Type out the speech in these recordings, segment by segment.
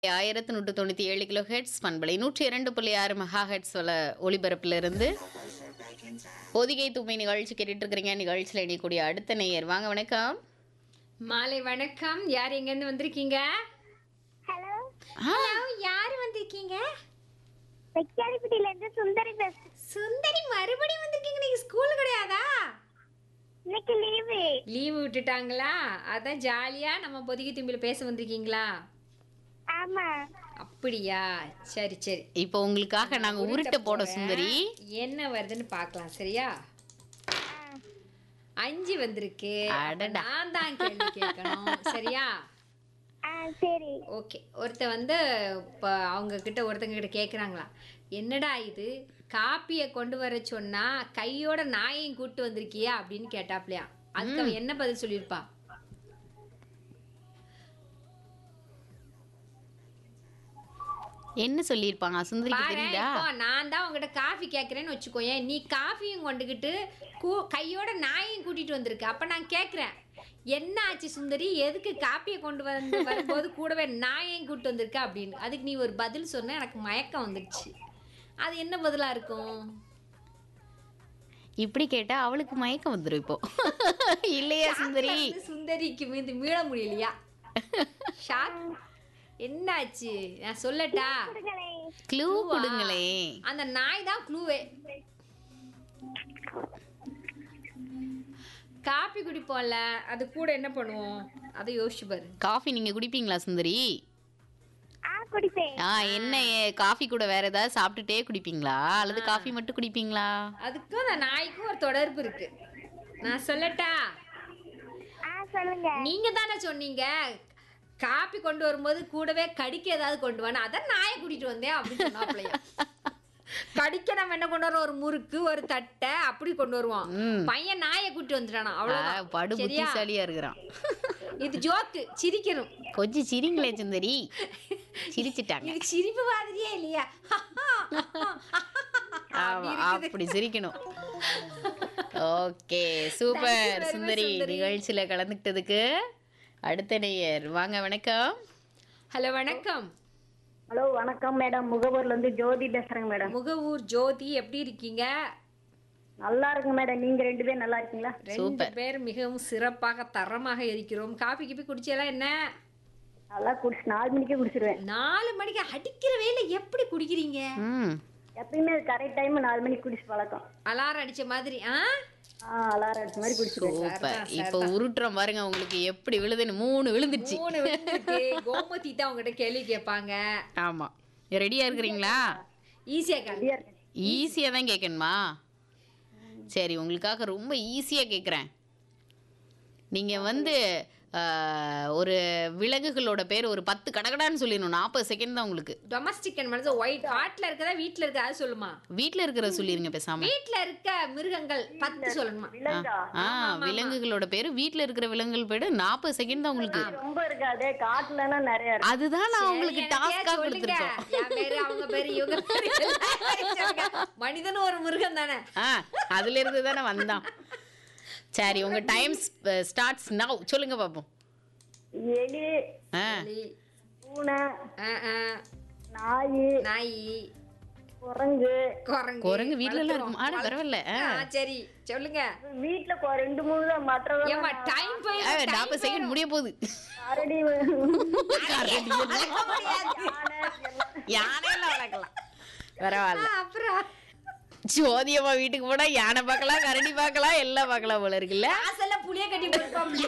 ஆயிரத்தி நூற்று தொண்ணூற்றி ஏழு கிலோ ஹெட்ஸ் பண்பலை நூற்றி இரண்டு புள்ளி ஆறு மெகா ஹெட்ஸ் வல ஒளிபரப்பிலிருந்து பொதிகை தூய்மை நிகழ்ச்சி கேட்டுட்டு இருக்கிறீங்க நிகழ்ச்சியில் இணையக்கூடிய அடுத்த நேயர் வாங்க வணக்கம் மாலை வணக்கம் யார் எங்கேருந்து வந்திருக்கீங்க ஹலோ ஹலோ யார் வந்திருக்கீங்க வெக்காலிப்பட்டியில இருந்து சுந்தரி பேசுறேன் சுந்தரி மறுபடியும் வந்திருக்கீங்க நீங்க ஸ்கூல் கிடையாதா இன்னைக்கு லீவு லீவு விட்டுட்டாங்களா அதான் ஜாலியா நம்ம பொதிகை தும்பில பேச வந்திருக்கீங்களா ஆமா அப்படியா சரி சரி இப்போ உங்களுக்காக நாங்கள் உருட்ட போட சுந்தரி என்ன வருதுன்னு பார்க்கலாம் சரியா அஞ்சு வந்திருக்கு அடடா. நான் தான் கேள்வி கேட்கணும் சரியா ஆ சரி ஓகே ஒருத்த வந்து இப்போ அவங்க கிட்ட ஒருத்தங்க கிட்ட கேட்குறாங்களா என்னடா இது காப்பியை கொண்டு வர சொன்னா கையோட நாயையும் கூட்டு வந்திருக்கியா அப்படின்னு கேட்டாப்லையா அதுக்கு அவன் என்ன பதில் சொல்லியிருப்பா என்ன சொல்லியிருப்பாங்க சுந்தரிக்கு பாரு தெரியுதா இப்போ நான் தான் உங்ககிட்ட காஃபி கேட்குறேன்னு வச்சுக்கோயேன் நீ காஃபியும் கொண்டுக்கிட்டு கூ கையோட நாயையும் கூட்டிட்டு வந்திருக்க அப்ப நான் கேட்குறேன் என்ன ஆச்சு சுந்தரி எதுக்கு காப்பியை கொண்டு வந்து வரும்போது கூடவே நாயையும் கூட்டு வந்திருக்க அப்படின்னு அதுக்கு நீ ஒரு பதில் சொன்ன எனக்கு மயக்கம் வந்துடுச்சு அது என்ன பதிலா இருக்கும் இப்படி கேட்டா அவளுக்கு மயக்கம் வந்துடும் இப்போ இல்லையா சுந்தரி வந்து சுந்தரிக்கு மீது மீள முடியலையா ஷாக் என்னாச்சு நான் சொல்லட்டா கொடுங்களே க்ளூ கொடுங்களே அந்த நாய் தான் க்ளூவே காப்பி குடிப்போம்ல அது கூட என்ன பண்ணுவோம் அதை யோசிச்சு பாரு காஃபி நீங்க குடிப்பீங்களா சுந்தரி ஆ குடிப்பேன் ஆ என்ன காஃபி கூட வேற ஏதாவது சாப்பிட்டுட்டே குடிப்பீங்களா அல்லது காஃபி மட்டும் குடிப்பீங்களா அதுக்கும் அந்த நாய்க்கும் ஒரு தொடர்பு இருக்கு நான் சொல்லட்டா ஆ சொல்லுங்க நீங்க தானே சொன்னீங்க காப்பி கொண்டு வரும்போது கூடவே கடிக்க ஏதாவது கொண்டு வானே அதான் நாயை கூட்டிட்டு வந்தேன் அப்படின்னு சொன்னாப்லையா கடிக்க நம்ம என்ன கொண்டு வரோம் ஒரு முறுக்கு ஒரு தட்டை அப்படி கொண்டு வருவோம் ம். பையன் நாயை கூட்டி வந்துட்டானா ஆ, அவ்வளவுதான் படு சரியா புத்திசாலியா இருக்கிறான் இது ஜோக்கு சிரிக்கணும் கொஞ்சம் சிரிங்களே சுந்தரி சிரிச்சிட்டாங்க இது சிரிப்பு மாதிரியே இல்லையா ஆமா அப்படி சிரிக்கணும் ஓகே சூப்பர் சுந்தரி நிகழ்ச்சியில கலந்துக்கிட்டதுக்கு அடுத்த நேயர் வாங்க வணக்கம் ஹலோ வணக்கம் ஹலோ வணக்கம் மேடம் முகவூர்ல இருந்து ஜோதி பேசுறேங்க மேடம் முகவூர் ஜோதி எப்படி இருக்கீங்க நல்லா இருக்கு மேடம் நீங்க ரெண்டு பேரும் நல்லா இருக்கீங்களா ரெண்டு பேர் மிகவும் சிறப்பாக தரமாக இருக்கிறோம் காபி கிப்பி குடிச்செல்லாம் என்ன நல்லா குடிச்சு நாலு மணிக்கே குடிச்சிருவேன் நாலு மணிக்கு அடிக்கிற வேலை எப்படி குடிக்கிறீங்க ம் எப்பயுமே கரெக்ட் டைம் நாலு மணிக்கு குடிச்சு பழக்கம் அலாரம் அடிச்ச மாதிரி ஆ ஆ அலாரம் அடிச்ச மாதிரி குடிச்சிருவேன் சூப்பர் இப்போ உருட்டுறோம் பாருங்க உங்களுக்கு எப்படி விழுதுன்னு மூணு விழுந்துருச்சு மூணு விழுந்திருக்கு. கோமதி தான் உங்ககிட்ட கேள்வி கேட்பாங்க ஆமா ரெடியா இருக்கிறீங்களா ஈஸியா கேள்வி ஈஸியா தான் கேட்கணுமா சரி உங்களுக்காக ரொம்ப ஈஸியா கேட்குறேன் நீங்க வந்து ஆஹ், ஒரு விலங்குகளோட பேர் ஒரு பத்து கடகடான்னு சொல்லிடணும் நாற்பது செகண்ட் தான் உங்களுக்கு டொமஸ்டிக் அனிமல்ஸ் ஒயிட் ஹார்ட்ல இருக்கதா வீட்ல இருக்கா அது சொல்லுமா வீட்ல இருக்கிறத சொல்லிருங்க பேசாம வீட்ல இருக்க மிருகங்கள் பத்து சொல்லணுமா விலங்கா ஆ விலங்குகளோட பேரு வீட்ல இருக்கிற விலங்குகள் பேரு நாற்பது செகண்ட் தான் உங்களுக்கு ரொம்ப இருக்காதே காட்டுலன்னா நிறைய இருக்கு அதுதான் நான் உங்களுக்கு எனக்கே டாஸ்கா சொல்லுங்க. கொடுத்துருக்கோம் என் பேரு அவங்க பேரு இவங்க பேரு எல்லாரும் சொல்லுங்க. மனிதனும் ஒரு மிருகம் தானே ஆ அதுல இருந்து தானே வந்தான் சரி உங்க டைம் ஸ்டார்ட்ஸ் நவ் சொல்லுங்க பாப்போம் எலி ஆ பூனை ஆ, ஆ. நாய் நாய் குரங்கு குரங்கு குரங்கு வீட்ல எல்லாம் வளர்த்துறோம். இருக்குமா ஆனா பரவாயில்ல ஆ. ஆ, சரி சொல்லுங்க வீட்டுல கொ- ரெண்டு மூணு தான் மற்றவங்க ஏமா டைம் ஆ, போயிடும் நாற்பது செகண்ட் முடிய போகுது அரடி யானையெல்லாம் வளர்க்கலாம் பரவாயில்ல அப்புறம் ஜோதியம்மா வீட்டுக்கு போனா யானை பார்க்கலாம் கரடி பார்க்கலாம் எல்லாம் பார்க்கலாம் போல இருக்குல்ல வாசல்ல புளிய கட்டி போட்டுப்பாங்க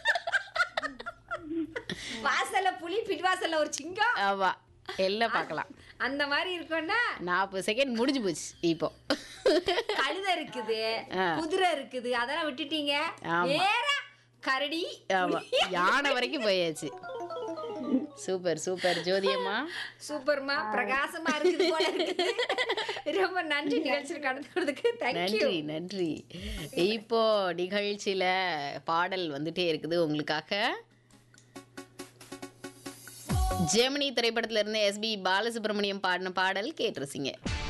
வாசல்ல புலி பின்வாசல்ல ஒரு சிங்கம் ஆமா எல்லாம் பார்க்கலாம் அந்த மாதிரி இருக்கும்னா நாற்பது செகண்ட் முடிஞ்சு போச்சு இப்போ கழுதை இருக்குது ஆ. குதிரை இருக்குது அதெல்லாம் விட்டுட்டீங்க ஆமா. நேரா கரடி ஆமா யானை வரைக்கும் போயாச்சு சூப்பர் சூப்பர் ஜோதியம்மா சூப்பர்மா பிரகாசமா இருக்குது போல இருக்குது ரொம்ப நன்றி நிகழ்ச்சியில் கலந்துக்கிறதுக்கு தேங்க்யூ நன்றி நன்றி இப்போ நிகழ்ச்சியில பாடல் வந்துட்டே இருக்குது உங்களுக்காக ஜெமினி திரைப்படத்துல இருந்து எஸ்பி பாலசுப்ரமணியம் பாடின பாடல் கேட்டிருந்தீங்க